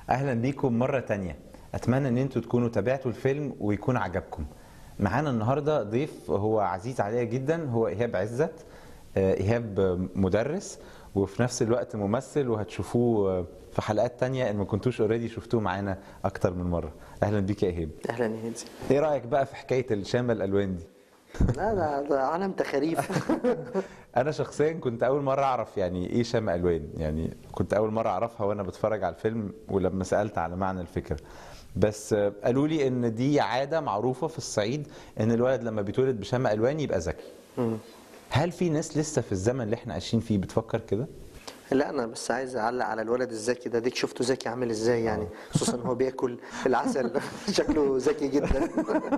اهلا بيكم مره تانية اتمنى ان انتوا تكونوا تابعتوا الفيلم ويكون عجبكم معانا النهارده ضيف هو عزيز عليا جدا هو ايهاب عزت آه، ايهاب مدرس وفي نفس الوقت ممثل وهتشوفوه في حلقات تانية ان ما كنتوش اوريدي شفتوه معانا اكتر من مره اهلا بيك يا ايهاب اهلا يا هندي ايه رايك بقى في حكايه الشامه الالوان دي لا ده, ده عالم تخاريف انا شخصيا كنت اول مره اعرف يعني ايه شام الوان يعني كنت اول مره اعرفها وانا بتفرج على الفيلم ولما سالت على معنى الفكره بس آه، قالوا لي ان دي عاده معروفه في الصعيد ان الولد لما بيتولد بشم الوان يبقى ذكي مم. هل في ناس لسه في الزمن اللي احنا عايشين فيه بتفكر كده لا انا بس عايز اعلق على الولد الذكي ده ديك شفته ذكي عامل ازاي يعني خصوصا هو بياكل العسل شكله ذكي جدا